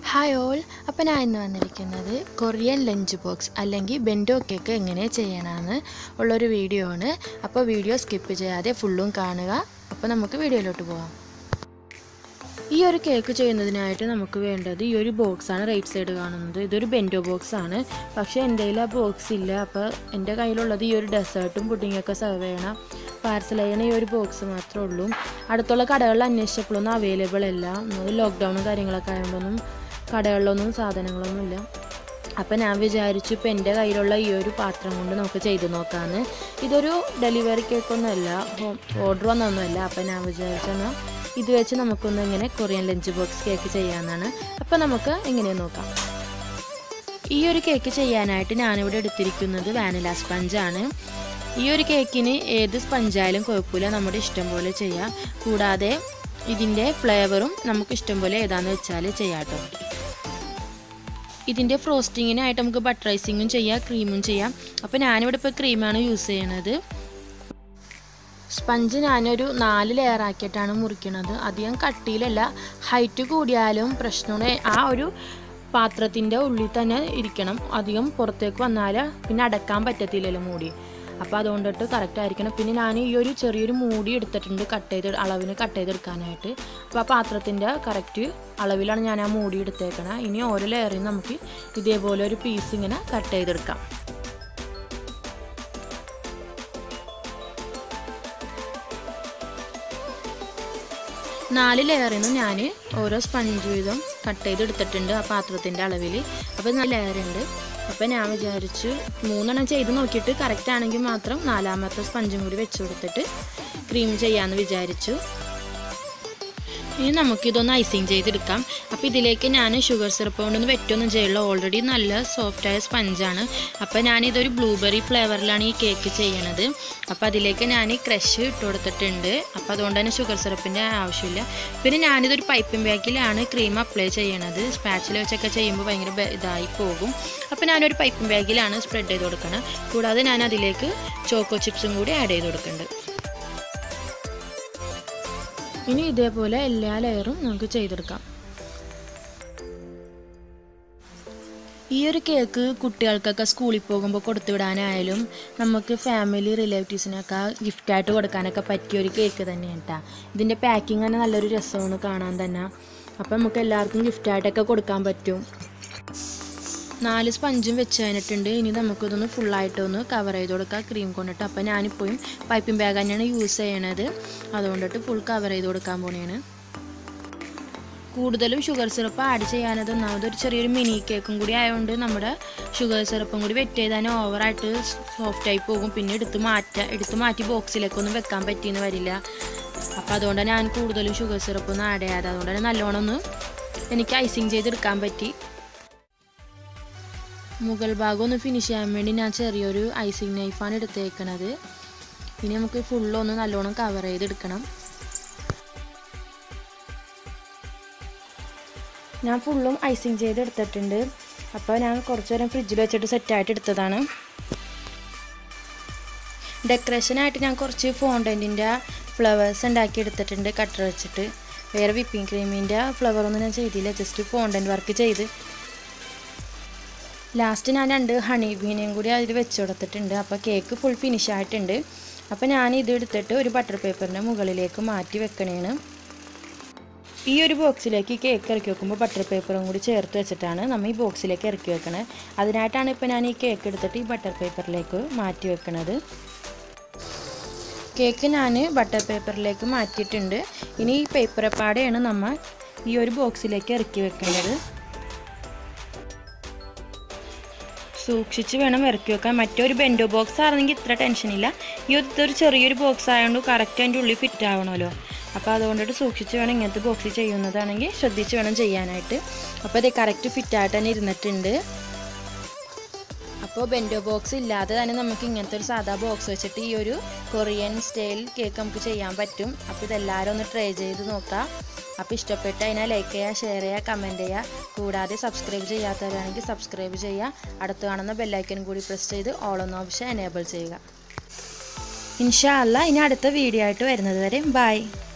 hi all അപ്പോൾ ഞാൻ ഇന്ന് വന്നിരിക്കുന്നത് കൊറിയൻ ലഞ്ച് ബോക്സ് അല്ലെങ്കിൽ ബെൻഡോ കേക്ക് എങ്ങനെ ചെയ്യണമെന്ന് ഉള്ളൊരു വീഡിയോ ആണ് അപ്പോൾ വീഡിയോ സ്കിപ്പ് ചെയ്യാതെ ഫുള്ളും കാണുക അപ്പോൾ നമുക്ക് വീഡിയോയിലോട്ട് പോകാം ഈ ഒരു കേക്ക് ചെയ്യുന്നതിനായിട്ട് നമുക്ക് വേണ്ടത് ഈ ഒരു ബോക്സാണ് റൈറ്റ് സൈഡ് കാണുന്നത് ഇതൊരു ബെൻഡോ ബോക്സ് ആണ് പക്ഷേ എൻ്റെ കയ്യിൽ ആ ബോക്സ് ഇല്ല അപ്പോൾ എൻ്റെ കയ്യിലുള്ളത് ഈ ഒരു ഡെസേർട്ടും പുഡിങ്ങൊക്കെ സെർവ് ചെയ്യണം പാർസൽ ചെയ്യണ ഈ ഒരു ബോക്സ് മാത്രമേ ഉള്ളൂ അടുത്തുള്ള കടകളിൽ അന്വേഷിച്ചപ്പോഴൊന്നും അവൈലബിൾ അല്ല ഒന്നത് ലോക്ക്ഡൗണും കാര്യങ്ങളൊക്കെ ആയതുകൊണ്ടൊന്നും കടകളിലൊന്നും സാധനങ്ങളൊന്നും ഇല്ല അപ്പം ഞാൻ വിചാരിച്ചു ഇപ്പം എൻ്റെ കയ്യിലുള്ള ഈ ഒരു പാത്രം കൊണ്ട് നമുക്ക് ചെയ്തു നോക്കാമെന്ന് ഇതൊരു ഡെലിവറി കേക്കൊന്നുമല്ല ഹോം ഓർഡർ വന്നൊന്നുമല്ല അപ്പം ഞാൻ വിചാരിച്ചെന്നാൽ ഇത് വെച്ച് നമുക്കൊന്ന് ഇങ്ങനെ കൊറിയൻ ലഞ്ച് ബോക്സ് കേക്ക് ചെയ്യാമെന്നാണ് അപ്പം നമുക്ക് എങ്ങനെ നോക്കാം ഈ ഒരു കേക്ക് ചെയ്യാനായിട്ട് ഞാനിവിടെ എടുത്തിരിക്കുന്നത് വാനില സ്പഞ്ചാണ് ഈ ഒരു കേക്കിന് ഏത് സ്പഞ്ചായാലും കുഴപ്പമില്ല നമ്മുടെ ഇഷ്ടം പോലെ ചെയ്യാം കൂടാതെ ഇതിൻ്റെ ഫ്ലേവറും നമുക്ക് ഇഷ്ടം പോലെ ഏതാണെന്ന് വെച്ചാൽ ചെയ്യാം കേട്ടോ ഇതിൻ്റെ ഫ്രോസ്റ്റിങ്ങിനായിട്ട് നമുക്ക് ബട്ടർ ഐസിങ്ങും ചെയ്യാം ക്രീമും ചെയ്യാം അപ്പോൾ ഞാനിവിടെ ഇപ്പോൾ ക്രീമാണ് യൂസ് ചെയ്യണത് സ്പഞ്ച് ഞാനൊരു നാല് ലെയർ ആക്കിയിട്ടാണ് മുറിക്കണത് അധികം കട്ടിയിലല്ല ഹൈറ്റ് കൂടിയാലും പ്രശ്നമാണ് ആ ഒരു പാത്രത്തിൻ്റെ ഉള്ളിൽ തന്നെ ഇരിക്കണം അധികം പുറത്തേക്ക് വന്നാൽ പിന്നെ അടക്കാൻ പറ്റത്തില്ലല്ലോ മൂടി അപ്പോൾ അതുകൊണ്ടിട്ട് കറക്റ്റ് ആയിരിക്കണം പിന്നെ ഞാൻ ഈ ഒരു ചെറിയൊരു മൂടി എടുത്തിട്ടുണ്ട് കട്ട് ചെയ്ത് അളവിന് കട്ട് ചെയ്തെടുക്കാനായിട്ട് അപ്പോൾ ആ പാത്രത്തിൻ്റെ കറക്റ്റ് അളവിലാണ് ഞാൻ ആ മൂടി എടുത്തേക്കണത് ഇനി ഓരോ ലെയറിൽ നമുക്ക് ഇതേപോലെ ഒരു പീസ് ഇങ്ങനെ കട്ട് ചെയ്തെടുക്കാം നാല് ലെയറിൽ നിന്ന് ഞാൻ ഓരോ സ്പഞ്ച് വീതം കട്ട് ചെയ്തെടുത്തിട്ടുണ്ട് ആ പാത്രത്തിൻ്റെ അളവിൽ അപ്പോൾ നാല് ലെയർ ഉണ്ട് അപ്പോൾ ഞാൻ വിചാരിച്ചു മൂന്നെണ്ണം ചെയ്ത് നോക്കിയിട്ട് കറക്റ്റ് ആണെങ്കിൽ മാത്രം നാലാമത്തെ സ്പഞ്ചും കൂടി വെച്ച് കൊടുത്തിട്ട് ക്രീം ചെയ്യാമെന്ന് വിചാരിച്ചു ഇനി നമുക്കിതൊന്ന് ഐസിങ് ചെയ്തെടുക്കാം അപ്പോൾ ഇതിലേക്ക് ഞാൻ ഷുഗർ സിറപ്പ് കൊണ്ടൊന്നും വെറ്റൊന്നും ചെയ്യുള്ള ഓൾറെഡി നല്ല സോഫ്റ്റായ സ്പഞ്ചാണ് അപ്പോൾ ഞാനിതൊരു ബ്ലൂബെറി ഫ്ലേവറിലാണ് ഈ കേക്ക് ചെയ്യണത് അപ്പോൾ അതിലേക്ക് ഞാൻ ക്രഷ് ഇട്ട് കൊടുത്തിട്ടുണ്ട് അപ്പോൾ അതുകൊണ്ട് തന്നെ ഷുഗർ സിറപ്പിൻ്റെ ആവശ്യമില്ല പിന്നെ ഞാനിതൊരു പൈപ്പിംഗ് ബാഗിലാണ് ക്രീം അപ്ലൈ ചെയ്യണത് സ്പാച്ചിൽ വെച്ചൊക്കെ ചെയ്യുമ്പോൾ ഭയങ്കര ഇതായി പോകും അപ്പോൾ ഞാനൊരു പൈപ്പിംഗ് ബാഗിലാണ് സ്പ്രെഡ് ചെയ്ത് കൊടുക്കണം കൂടാതെ ഞാൻ അതിലേക്ക് ചോക്കോ ചിപ്സും കൂടി ആഡ് ചെയ്ത് കൊടുക്കുന്നുണ്ട് ഇനി ഇതേപോലെ എല്ലാ ലെയറും നമുക്ക് ചെയ്തെടുക്കാം ഈ ഒരു കേക്ക് കുട്ടികൾക്കൊക്കെ സ്കൂളിൽ പോകുമ്പോൾ കൊടുത്തു വിടാനായാലും നമുക്ക് ഫാമിലി റിലേറ്റീവ്സിനൊക്കെ ഗിഫ്റ്റായിട്ട് കൊടുക്കാനൊക്കെ പറ്റിയ ഒരു കേക്ക് തന്നെയാണ് കേട്ടോ ഇതിൻ്റെ പാക്കിങ് തന്നെ നല്ലൊരു രസമാണ് കാണാൻ തന്നെ അപ്പം നമുക്ക് എല്ലാവർക്കും ഗിഫ്റ്റായിട്ടൊക്കെ കൊടുക്കാൻ പറ്റും നാല് സ്പഞ്ചും വെച്ച് കഴിഞ്ഞിട്ടുണ്ട് ഇനി നമുക്കിതൊന്ന് ഫുള്ളായിട്ടൊന്ന് കവർ ചെയ്ത് കൊടുക്കാം ക്രീം കൊണ്ടിട്ട് അപ്പോൾ ഞാനിപ്പോഴും പൈപ്പിംഗ് ബാഗ് തന്നെയാണ് യൂസ് ചെയ്യണത് അതുകൊണ്ടിട്ട് ഫുൾ കവർ ചെയ്ത് കൊടുക്കാൻ പോണെയാണ് കൂടുതലും ഷുഗർ സിറപ്പ് ആഡ് ചെയ്യാനത് ഒന്നാമത് ഒരു ചെറിയൊരു മിനി കേക്കും കൂടി ആയതുകൊണ്ട് നമ്മുടെ ഷുഗർ സിറപ്പും കൂടി വെറ്റ് ചെയ്താൽ ഓവറായിട്ട് സോഫ്റ്റായി പോകും പിന്നെ എടുത്ത് മാറ്റാം എടുത്ത് മാറ്റി ബോക്സിലേക്കൊന്നും വെക്കാൻ പറ്റിയെന്ന് വരില്ല അപ്പോൾ അതുകൊണ്ട് ഞാൻ കൂടുതലും ഷുഗർ സിറപ്പൊന്നും ആഡ് ചെയ്യാതെ അതുകൊണ്ട് തന്നെ നല്ലോണം ഒന്ന് എനിക്ക് ഐസിങ് ചെയ്തെടുക്കാൻ പറ്റി മുകൾ ഭാഗം ഒന്ന് ഫിനിഷ് ചെയ്യാൻ വേണ്ടി ഞാൻ ചെറിയൊരു ഐസിങ് നൈഫാണ് എടുത്തേക്കണത് ഇനി നമുക്ക് ഫുള്ളൊന്ന് നല്ലോണം കവർ ചെയ്തെടുക്കണം ഞാൻ ഫുള്ളും ഐസിങ് ചെയ്തെടുത്തിട്ടുണ്ട് അപ്പോൾ ഞാൻ കുറച്ച് നേരം ഫ്രിഡ്ജിൽ വെച്ചിട്ട് സെറ്റായിട്ട് എടുത്തതാണ് ഡെക്കറേഷനായിട്ട് ഞാൻ കുറച്ച് ഫോണ്ടൻറ്റിൻ്റെ ഫ്ലവേഴ്സ് ഉണ്ടാക്കി എടുത്തിട്ടുണ്ട് കട്ടർ വെച്ചിട്ട് വേറെ വിപ്പിംഗ് ക്രീമിൻ്റെ ഫ്ലവറൊന്നും ഞാൻ ചെയ്തില്ല ജസ്റ്റ് ഫോണ്ടൻറ്റ് വർക്ക് ചെയ്ത് ലാസ്റ്റ് ഞാൻ രണ്ട് ഹണി ബീനെയും കൂടി അതിൽ വെച്ച് കൊടുത്തിട്ടുണ്ട് അപ്പോൾ കേക്ക് ഫുൾ ഫിനിഷ് ആയിട്ടുണ്ട് അപ്പോൾ ഞാൻ ഇത് എടുത്തിട്ട് ഒരു ബട്ടർ പേപ്പറിൻ്റെ മുകളിലേക്ക് മാറ്റി വെക്കണേണ് ഈ ഒരു ബോക്സിലേക്ക് കേക്ക് ഇറക്കി വെക്കുമ്പോൾ ബട്ടർ പേപ്പറും കൂടി ചേർത്ത് വെച്ചിട്ടാണ് നമ്മൾ ഈ ബോക്സിലേക്ക് ഇറക്കി വെക്കണത് അതിനായിട്ടാണ് ഇപ്പോൾ ഞാൻ ഈ കേക്ക് എടുത്തിട്ട് ഈ ബട്ടർ പേപ്പറിലേക്ക് മാറ്റി വെക്കണത് കേക്ക് ഞാൻ ബട്ടർ പേപ്പറിലേക്ക് മാറ്റിയിട്ടുണ്ട് ഇനി ഈ പേപ്പർ പാടെയാണ് നമ്മൾ ഈ ഒരു ബോക്സിലേക്ക് ഇറക്കി വെക്കേണ്ടത് സൂക്ഷിച്ച് വേണം ഇറക്കി വെക്കാൻ മറ്റൊരു ബെൻഡോ ബോക്സ് ആണെങ്കിൽ ഇത്ര ടെൻഷനില്ല ഈ ഇതൊരു ചെറിയൊരു ബോക്സ് ആയതുകൊണ്ട് കറക്റ്റ് അതിൻ്റെ ഉള്ളിൽ ഫിറ്റ് ആവണമല്ലോ അപ്പോൾ അതുകൊണ്ടിട്ട് സൂക്ഷിച്ച് വേണം ഇങ്ങനത്തെ ബോക്സിൽ ചെയ്യുന്നതാണെങ്കിൽ ശ്രദ്ധിച്ച് വേണം ചെയ്യാനായിട്ട് അപ്പോൾ ഇത് കറക്റ്റ് ഫിറ്റായിട്ട് തന്നെ ഇരുന്നിട്ടുണ്ട് അപ്പോൾ ബെൻഡോ ബോക്സ് ഇല്ലാതെ തന്നെ നമുക്ക് ഇങ്ങനത്തെ ഒരു സാധാ ബോക്സ് വെച്ചിട്ട് ഈ ഒരു കൊറിയൻ സ്റ്റൈൽ കേക്ക് നമുക്ക് ചെയ്യാൻ പറ്റും അപ്പോൾ ഇതെല്ലാവരും ഒന്ന് ട്രൈ ചെയ്ത് നോക്കാം അപ്പോൾ ഇഷ്ടപ്പെട്ട് അതിനെ ലൈക്ക് ചെയ്യുക ഷെയർ ചെയ്യുക കമൻറ്റ് ചെയ്യുക കൂടാതെ സബ്സ്ക്രൈബ് ചെയ്യാത്തവരാണെങ്കിൽ സബ്സ്ക്രൈബ് ചെയ്യുക അടുത്ത് കാണുന്ന ബെല്ലൈക്കൻ കൂടി പ്രസ് ചെയ്ത് ഓൾ എന്ന ഓപ്ഷൻ എനേബിൾ ചെയ്യുക ഇൻഷാ അല്ല ഇനി അടുത്ത വീഡിയോ ആയിട്ട് വരുന്നത് വരെ ബൈ